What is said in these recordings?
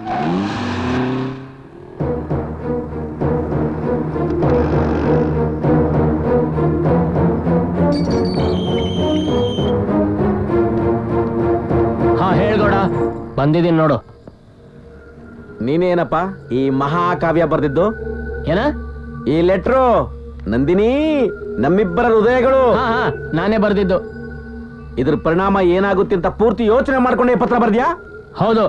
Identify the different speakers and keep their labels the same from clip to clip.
Speaker 1: ಹಾ ಹೇಳ್ಗೌಡ ಬಂದಿದ್ದೀನಿ ನೋಡು
Speaker 2: ನೀನೇನಪ್ಪ ಈ ಮಹಾಕಾವ್ಯ ಬರ್ದಿದ್ದು
Speaker 1: ಏನ
Speaker 2: ಈ ಲೆಟ್ರು ನಂದಿನಿ ನಮ್ಮಿಬ್ಬರ ಹೃದಯಗಳು
Speaker 1: ಹಾ ಹಾ ನಾನೇ ಬರ್ದಿದ್ದು
Speaker 2: ಇದ್ರ ಪರಿಣಾಮ ಏನಾಗುತ್ತೆ ಅಂತ ಪೂರ್ತಿ ಯೋಚನೆ ಮಾಡ್ಕೊಂಡೆ ಈ ಪತ್ರ ಬರ್ದ್ಯಾ
Speaker 1: ಹೌದು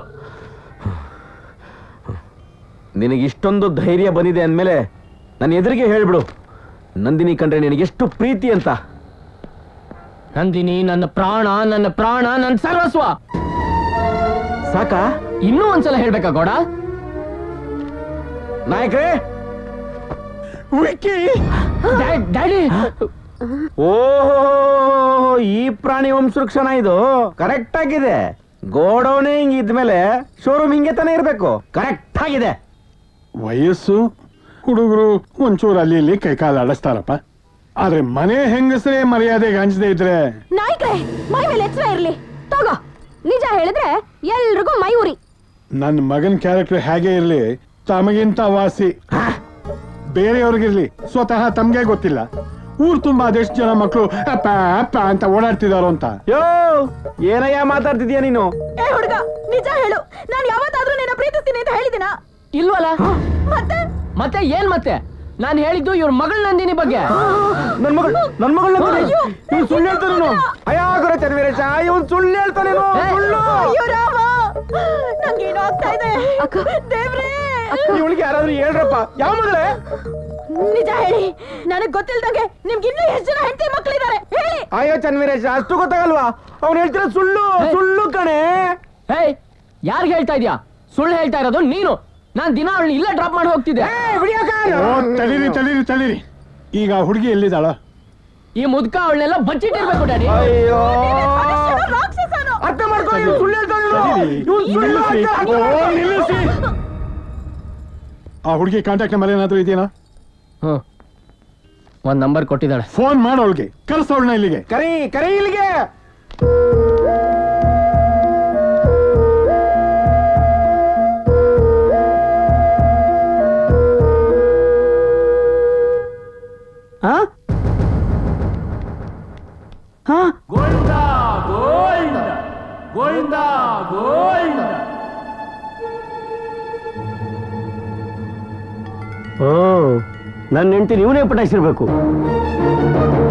Speaker 2: ನಿನಗೆ ಇಷ್ಟೊಂದು ಧೈರ್ಯ ಬಂದಿದೆ ಅಂದಮೇಲೆ ನನ್ನ ಎದುರಿಗೆ ಹೇಳ್ಬಿಡು ನಂದಿನಿ ಕಂಡ್ರೆ ನಿನಗೆ ಎಷ್ಟು ಪ್ರೀತಿ ಅಂತ
Speaker 1: ನಂದಿನಿ ನನ್ನ ಪ್ರಾಣ ನನ್ನ ಪ್ರಾಣ ನನ್ನ ಸರ್ವಸ್ವ
Speaker 2: ಸಾಕಾ
Speaker 1: ಇನ್ನೂ ಒಂದ್ಸಲ ಹೇಳ್ಬೇಕಾ ಗೌಡ
Speaker 2: ನಾಯಕರೇ
Speaker 1: ಡ್ಯಾ- ಡ್ಯಾಡಿ
Speaker 2: ಓ ಈ ಪ್ರಾಣಿ ವಂಶವೃಕ್ಷಣ ಇದು ಕರೆಕ್ಟ್ ಆಗಿದೆ ಗೋಡೌನೇ ಹಿಂಗ್ ಇದ್ಮೇಲೆ ಶೋರೂಮ್ ಹಿಂಗೆ ತಾನೇ ಇರ್ಬೇಕು ಕರೆಕ್ಟ್ ಆಗಿದೆ
Speaker 3: ವಯಸ್ಸು ಹುಡುಗರು ಒಂಚೂರು ಅಲ್ಲಿ ಇಲ್ಲಿ ಕೈಕಾಲು ಆಡಿಸ್ತಾರಪ್ಪ ಆದ್ರೆ ಮನೆ ಹೆಂಗಸರೇ ಮರ್ಯಾದೆಗೆ ಹಂಚದೇ ಇದ್ರೆ
Speaker 4: ನಾಯ್ಕ್ರೆ ಮೈ ಮೇಲೆ ಎಚ್ಚರ ಇರ್ಲಿ ತಗೋ ನಿಜ ಹೇಳಿದ್ರೆ ಎಲ್ರಿಗೂ ಮೈ ಉರಿ
Speaker 3: ನನ್ನ ಮಗನ್ ಕ್ಯಾರೆಕ್ಟರ್ ಹೇಗೆ ಇರ್ಲಿ ತಮಗಿಂತ ವಾಸಿ ಬೇರೆಯವ್ರಿಗಿರ್ಲಿ ಸ್ವತಃ ತಮ್ಗೆ ಗೊತ್ತಿಲ್ಲ ಊರ್ ತುಂಬಾ ಅದೆಷ್ಟು ಜನ ಮಕ್ಕಳು ಅಪ್ಪ ಅಪ್ಪ ಅಂತ ಓಡಾಡ್ತಿದಾರೋ ಅಂತ
Speaker 2: ಯೋ ಏನಯ್ಯ ಮಾತಾಡ್ತಿದ್ಯಾ ನೀನು
Speaker 4: ಏ ಹುಡುಗ ನಿಜ ಹೇಳು ನಾನು ಯಾವತ್ತಾದ್ರೂ ನಿನ್ನ ಪ್ರೀತಿಸ್ತೀನಿ ಅಂತ ಹೇಳಿದಿನ
Speaker 1: ಇಲ್ವಲ್ಲ
Speaker 4: ಮತ್ತೆ
Speaker 1: ಮತ್ತೆ ಏನ್ ಮತ್ತೆ ನಾನು ಹೇಳಿದ್ದು ಇವ್ರ ಮಗಳ ನಂದಿನಿ ಬಗ್ಗೆ
Speaker 2: ನನ್ ಮಗಳು ನನ್ ಮಗಳು ಇವ್ನು ಸುಳ್ಳು ಹೇಳ್ತಾನೇನು ಅಯ್ಯ ಗುರ ಚನ್ವೀರೇಶ ಇವನ್ ಸುಳ್ಳು ಹೇಳ್ತಾನೇನು ಸುಳ್ಳು
Speaker 4: ಅಯ್ಯೋ ರಾಮ ನಂಗೇನು ಆಗ್ತಾ ಇದೆ ದೇವ್ರೇ
Speaker 2: ಇವಳಿಗೆ ಯಾರಾದ್ರೂ ಹೇಳ್ರಪ್ಪ ಯಾವ ಮಗಳೇ
Speaker 4: ನಿಜ ಹೇಳಿ ನನಗ್ ಗೊತ್ತಿಲ್ದಂಗೆ ನಿಮ್ಗೆ ಇನ್ನೂ ಎಷ್ಟು ಜನ ಹೆಂಡತಿ ಮಕ್ಕಳಿದ್ದಾರೆ ಹೇಳಿ
Speaker 2: ಅಯ್ಯೋ ಚನ್ವೀರೇಶ ಅಷ್ಟು ಗೊತ್ತಾಗಲ್ವಾ ಅವ್ನು ಹೇಳ್ತಿರೋ ಸುಳ್ಳು ಸುಳ್ಳು ಕಣೆ
Speaker 1: ಹೇಯ್ ಯಾರ್ಗ್ ಹೇಳ್ತಾ ಇದ್ಯಾ ಸುಳ್ಳು ಹೇಳ್ತಾ ಇರೋದು ನೀನು ನಾನ್ ದಿನ ಅವಳನ್ನ ಇಲ್ಲೇ ಡ್ರಾಪ್ ಮಾಡಿ ಹೋಗ್ತಿದ್ದೆ
Speaker 3: ಓ ತಡೀರಿ ತಡೀರಿ ತಡೀರಿ ಈಗ ಆ ಹುಡುಗಿ ಎಲ್ಲಿದ್ದಾಳ
Speaker 1: ಈ ಮುದ್ಕ ಅವಳನ್ನೆಲ್ಲ ಬಚ್ಚಿಟ್ಟಿರ್ಬೇಕು ಡ್ಯಾಡಿ
Speaker 2: ಅಯ್ಯೋ
Speaker 4: ರಾಕ್ಷಸನು
Speaker 2: ಅರ್ಥ ಮಾಡ್ಕೊ ಇವ್ನು ಸುಳ್ಳು ಹೇಳ್ತಾನೇನು
Speaker 3: ತಡೀರಿ.
Speaker 2: ಇವ್ನು ಸುಳ್ಳು
Speaker 3: ನಿಲ್ಲಿಸಿ.
Speaker 2: ಅಂತ ಅರ್ಥ
Speaker 3: ಓ, ನಿಲ್ಲಿಸಿ. ಆ ಹುಡುಗಿ ಕಾಂಟ್ಯಾಕ್ಟ್ ನಂಬರ್ ಏನಾದ್ರೂ ಇದೆಯಾ
Speaker 1: ಹ್ಮ್ ಒಂದ್ ನಂಬರ್ ಕೊಟ್ಟಿದ್ದಾಳೆ
Speaker 3: ಫೋನ್ ಮಾಡೋಳ್ಗೆ ಕರ್ಸೋಳ್ನ ಇಲ್ಲಿಗೆ
Speaker 2: ಕರಿ ಕರಿ ಇಲ್ಲಿಗೆ ಹಾ ಹಾ ಓ ನನ್ನ ಹೆಂಡತಿ ನೀವನೇ ಪಟಾಯಿಸಿರ್ಬೇಕು